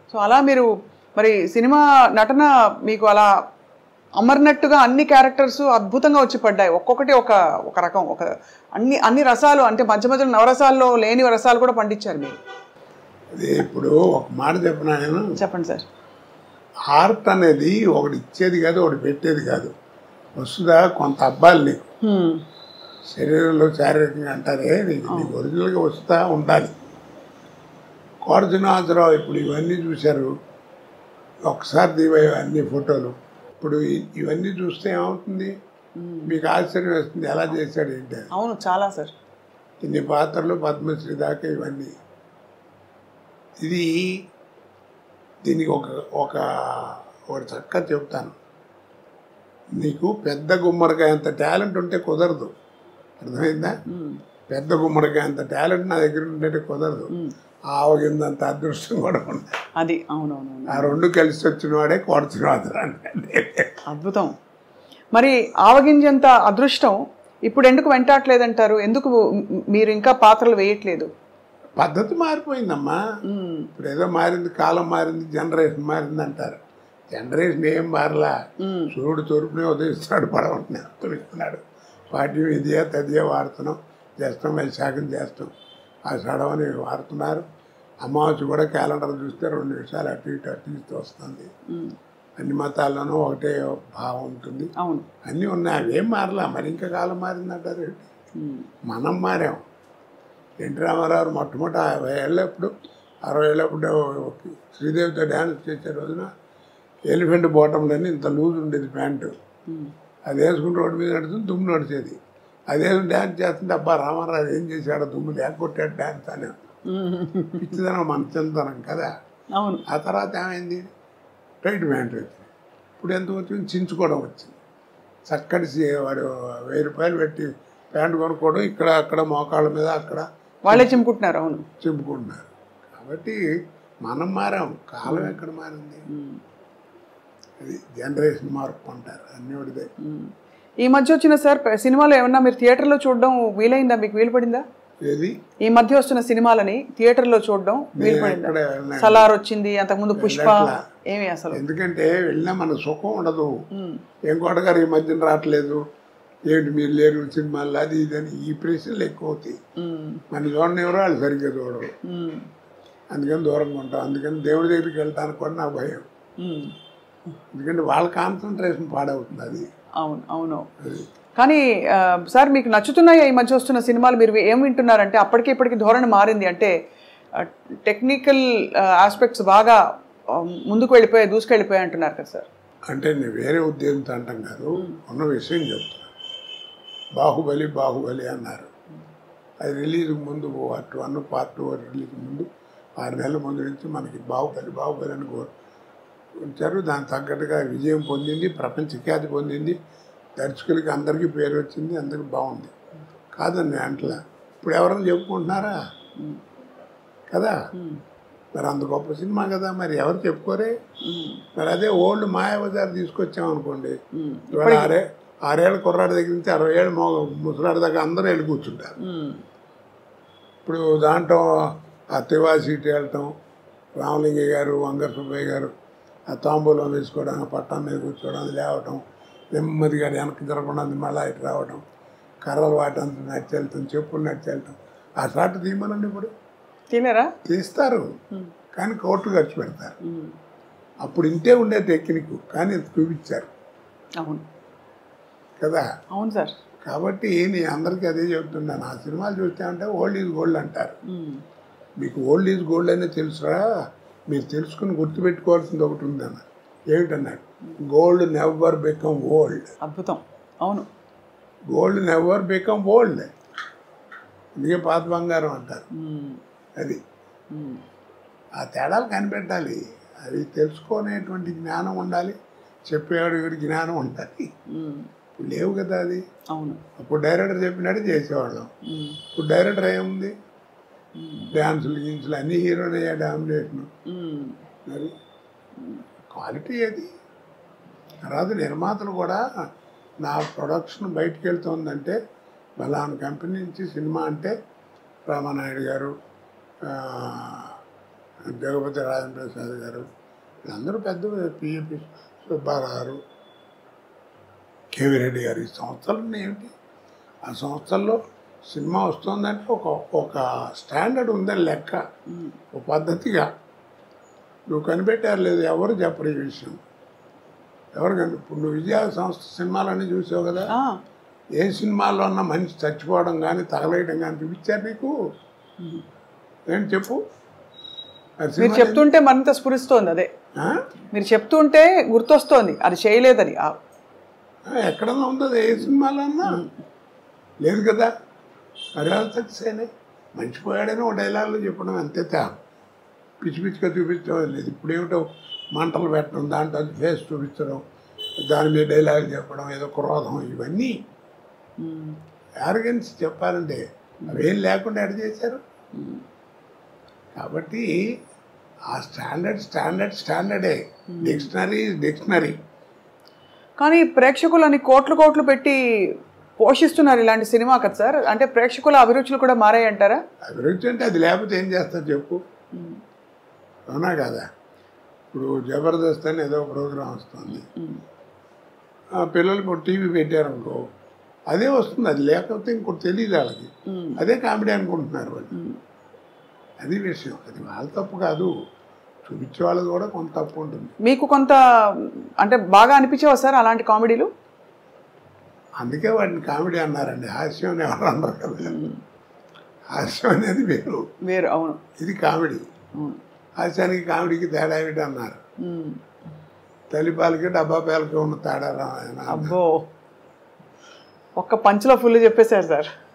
So అలా మీరు మరి సినిమా నటన మీకు అలా అమర్నట్టుగా అన్ని క్యారెక్టర్స్ అద్భుతంగా వచ్చి పడ్డాయి ఒక్కొక్కటి ఒక ఒక రకం ఒక అన్ని అన్ని రసాలు అంటే మధ్య మధ్యలో నవరసాల్లో లేని రసాలు కూడా పండించారు మీరు అది ఇప్పుడు ఒక మాట చెప్పిన నేను చెప్పండి సార్ ఆర్ట్ అనేది ఒకటి ఇచ్చేది కాదు ఒకటి పెట్టేది కాదు వస్తుందా కొంత అబ్బాయిలు నీకు హ్మ్. శరీరంలో శారీరకంగా అంటారే నీకు నీకు ఒరిజినల్గా వస్తా ఉండాలి కోట శ్రీనివాసరావు ఇప్పుడు ఇవన్నీ చూశారు ఒకసారి దివాయి అన్ని ఫోటోలు ఇప్పుడు ఇ- ఇవన్నీ చూస్తే ఏమవుతుంది మీకు ఆశ్చర్యం వేస్తుంది ఎలా చేశాడు ఏంటి అని. అవును చాలా సార్ ఇన్ని పాత్రలు పద్మశ్రీ దాకా ఇవన్నీ ఇది దీనికి ఒక ఒక ఒక చక్కగా చెప్తాను నీకు పెద్ద గుమ్మడికాయ అంత టాలెంట్ ఉంటే కుదరదు అర్థమైందా హ్మ్. పెద్ద గుమ్మడికాయ అంత టాలెంట్ నా దగ్గర ఉంటే కుదరదు ఆవగిందంత అదృష్టం కూడా ఉంది అది అవునవును ఆ రెండు కలిసి వచ్చిన వాడే కోడచురాదు అంటే అద్భుతం మరి ఆవగింజంత అదృష్టం ఇప్పుడు ఎందుకు వెంటాడలేదంటారు ఎందుకు మ్- మీరు ఇంకా పాత్రలు వేయట్లేదు పద్ధతి మారిపోయిందమ్మా మ్, ఇప్పుడు ఏదో మారింది కాలం మారింది జనరేషన్ మారింది అంటారు జనరేషన్ ఏం మారలా మ్, సూర్యుడు తూర్పునే ఉదయిస్తున్నాడు పడవని ఉత్తరిస్తున్నాడు పాఠ్యం ఇదే తదియే వాడుతున్నాం చేస్తాం వైశాఖం చేస్తాం ఆ సడవని వాడుతున్నారు అమావాస్య కూడా క్యాలెండర్ చూస్తే రెండు నిమిషాలు అటు ఇటు అటు ఇటు వస్తుంది మ్, అన్ని మతాల్లోనూ ఒకటే భావం ఉంటుంది అవును అన్నీ ఉన్నాయి అవేం మారలా మరి ఇంకా కాలం మారిందంటారు ఏంటి? మ్, మనం మారాం ఎన్టీ రామారావు మొట్టమొదటి యాభై ఏళ్ళప్పుడు అరవై ఏళ్ళప్పుడు శ్రీదేవితో డ్యాన్స్ చేసే రోజున ఎలిఫెంట్ బాటంలోని ఇంత లూజ్ ఉండేది ప్యాంటు మ్, అది వేసుకుని రోడ్డు మీద నడుతుంది దుమ్ము నడిచేది అదే డ్యాన్స్ చేస్తుంటే అబ్బా రామారావు ఏం చేశాడు దుమ్ము లేకొట్టాడు డ్యాన్స్ అని మ్, పిచ్చిదనం మన చిన్నతనం కదా అవును ఆ తర్వాత ఏమైంది టైట్ ప్యాంట్ వచ్చింది ఇప్పుడు ఎంత వచ్చింది చించుకోవడం వచ్చింది చక్కటి సీ- వాడు వెయ్యి రూపాయలు పెట్టి ప్యాంట్ కొనుక్కోవడం ఇక్కడ అక్కడ మోకాళ్ళ మీద అక్కడ వాళ్ళే చింపుకుంటున్నారు అవును చింపుకుంటున్నారు కాబట్టి మనం మారాం కాలం ఎక్కడ మారింది మ్, అది జనరేషన్ మార్పు అంటారు అన్ని ఒకటిదే మ్. ఈ మధ్య వచ్చిన సార్ ప- సినిమాలు ఏమన్నా మీరు థియేటర్లో చూడడం వీలైందా మీకు వీలు పడిందా ఏది ఈ మధ్య వస్తున్న సినిమాలని థియేటర్లో చూడడం వీలు పడిందా ఎక్కడ వెళ్ళినా సలార్ వచ్చింది అంతకుముందు పుష్ప ఏమి అసలు ఎందుకంటే వెళ్ళినా మన సుఖం ఉండదు మ్, ఏం కోటగారు ఈ మధ్యన రావట్లేదు ఏంటి మీరు లేరు సినిమాలు అది ఇది అని ఈ ప్రశ్నలు ఎక్కువ అవుతాయి మ్, మన చూడని ఎవరో వాళ్ళు సరిగ్గా చూడరు మ్, అందుకని దూరంగా ఉంటాం అందుకని దేవుడి దగ్గరికి వెళ్తానికి కూడా నాకు భయం మ్. ఎందుకంటే వాళ్ళ కాన్సన్ట్రేషన్ పాడవుతుంది అది అవును అవును అది కానీ ఆ, సార్ మీకు నచ్చుతున్నాయి ఈ మధ్య వస్తున్న సినిమాలు మీరు ఏం వింటున్నారంటే అప్పటికి ఇప్పటికి ధోరణి మారింది అంటే టెక్నికల్ ఆస్పెక్ట్స్ బాగా ఆ, ముందుకు వెళ్ళిపోయాయి దూసుకెళ్ళిపోయాయి అంటున్నారు కదా సార్ అంటే నేను వేరే ఉద్దేశంతో అంటాం కాదు ఉన్న విషయం చెప్తున్నా బాహుబలి బాహుబలి అన్నారు అది రిలీజ్ ముందు part one part two release ముందు ఆరు నెలల ముందు నుంచి మనకి బాహుబలి బాహుబలి అని కో- ఉంచారు దానికి తగ్గట్టుగా విజయం పొందింది ప్రపంచ ఖ్యాతి పొందింది దర్శకులకి అందరికీ పేరు వచ్చింది అందరికి బాగుంది కాదండి అంటలా ఇప్పుడు ఎవరైనా చెప్పుకుంటున్నారా కదా మరి అంత గొప్ప సినిమా కదా మరి ఎవరు చెప్పుకోరే మరి అదే ఓల్డ్ మాయాబజార్ తీసుకొచ్చామనుకోండి ఇవాళ ఆరే ఆరేళ్ళ కుర్రాడి దగ్గర నుంచి అరవై ఏళ్ళ మో ముసలాడి దాకా అందరూ వెళ్ళి కూర్చుంటారు ఇప్పుడు దాంట్లో ఆ తివా సీట్ వెళ్ళటం రామలింగయ్య గారు వంగర సుబ్బయ్య గారు ఆ తాంబూలం వేసుకోవడం ఆ పట్టం మీద కూర్చోవడం అది లేవటం నెమ్మదిగా వెనక్కి జరగకుండా మళ్ళీ ఇటు రావటం కర్రలు వాటంతా నడిచి వెళ్తాం చెప్పులు నడిచి వెళ్తాం ఆ షాట్ తీయమనండి ఇప్పుడు తినరా తీస్తారు కానీ కోట్లు ఖర్చు పెడతారు అప్పుడు ఇంతే ఉండే టెక్నిక్ కానీ ఇది చూపించారు అవును కదా అవును సార్ కాబట్టి నేను అందరికీ అదే చెప్తున్నాను ఆ సినిమాలు చూస్తే అంటే ఓల్డ్ ఈజ్ గోల్డ్ అంటారు మీకు ఓల్డ్ ఈజ్ గోల్డ్ అనే తెలుసురా మీరు తెలుసుకుని గుర్తుపెట్టుకోవాల్సింది ఒకటి ఉందన్న ఏమిటన్నాడు గోల్డ్ నెవర్ బికమ్ ఓల్డ్ అద్భుతం అవును గోల్డ్ నెవర్ బికమ్ ఓల్డ్ అందుకే పాత బంగారం అంటారు మ్మ్. అది మ్మ్. ఆ తేడాలు కనిపెట్టాలి అది తెలుసుకునేటువంటి జ్ఞానం ఉండాలి చెప్పేవాడు జ్ఞానం ఉండాలి మ్మ్. ఇప్పుడు లేవు కదా అది అవును అప్పుడు డైరెక్టర్ చెప్పినట్టు చేసేవాళ్ళం మ్మ్. ఇప్పుడు డైరెక్టర్ ఏముంది డ్యాన్సులు గిన్సులు అన్ని హీరోనే డామినేషన్ మ్మ్. మరి క్వాలిటీ అది తర్వాత నిర్మాతలు కూడా నా ప్రొడక్షన్ బయటికి వెళ్తుందంటే బలానా కంపెనీ నుంచి సినిమా అంటే రామానాయుడు గారు ఆ, జగపతి రాజేంద్ర ప్రసాద్ గారు వీళ్ళందరూ పెద్ద పిఎపి సుబ్బారావు గారు కేవీ రెడ్డి గారు ఈ సంస్థలు ఏమిటి ఆ సంస్థల్లో సినిమా వస్తుందంటే ఒక ఒక స్టాండర్డ్ ఉందని లెక్క ఒక పద్ధతిగా నువ్వు కనిపెట్టారు లేదు ఎవరు చెప్పరు ఈ విషయం ఎవరు కని ఇప్పుడు నువ్వు విజయ సంస్థ సినిమాలన్నీ చూసావు కదా ఆ, ఏ సినిమాల్లో ఉన్న మనిషి చచ్చిపోవడం కానీ తగలేయడం కానీ చూపించారు నీకు ఏంటి చెప్పు ఆ మీరు సినిమా చెప్తుంటే మరింత స్ఫురిస్తోంది అదే ఆ? మీరు చెప్తుంటే గుర్తొస్తోంది అది చేయలేదని ఆ, ఆ, ఎక్కడన్నా ఉందో అది ఏ సినిమాలో అన్నా లేదు కదా మరి ఎలా సక్సెస్ అయినాయి మంచి పోయాడని ఒక డైలాగ్లో చెప్పడం అంతే తా పిచ్చి పిచ్చిగా చూపించడం లేదు ఇప్పుడు ఏమిటో మంటలు పెట్టడం దాంట్లో ఫేస్ చూపించడం దాని మీద డైలాగ్ చెప్పడం ఏదో క్రోధం ఇవన్నీ ఉమ్, యారగెన్స్ చెప్పాలంటే అవేం లేకుండా ఎడ చేశారు కాబట్టి ఆ స్టాండర్డ్ స్టాండర్డ్ స్టాండర్డే డిక్షనరీ డిక్షనరీ కానీ ప్రేక్షకులని కోట్లు కోట్లు పెట్టి పోషిస్తున్నారు ఇలాంటి సినిమా కదా సార్ అంటే ప్రేక్షకుల అభిరుచులు కూడా మారాయి అంటారా అభిరుచి అంటే అది లేకపోతే ఏం చేస్తారు చెప్పు అవునా కదా ఇప్పుడు జబర్దస్త్ అని ఏదో ప్రోగ్రాం వస్తుంది ఆ పిల్లలు ఇప్పుడు టీవీ పెట్టారనుకో అదే వస్తుంది అది లేకపోతే ఇంకోటి తెలియదు వాళ్ళకి అదే కామెడీ అనుకుంటున్నారు వాళ్ళు అది విషయం అది వాళ్ళ తప్పు కాదు చూపించే వాళ్ళది కూడా కొంత తప్పు ఉంటుంది మీకు కొంత అంటే బాగా అనిపించేవా సార్ అలాంటి కామెడీలు అందుకే వాటిని కామెడీ అన్నారండి హాస్యం అని ఎవరు అన్నారు కదా హాస్యం అనేది వేరు వేరు అవును ఇది కామెడీ అవును హాస్యానికి కామెడీకి తేడా ఏమిటి అన్నారు ఉమ్. తల్లిపాలకి డబ్బా పాలకి ఉన్న తేడా రా ఆయన అబ్బో ఒక్క పంచులో ఫుల్ చెప్పేశారు సార్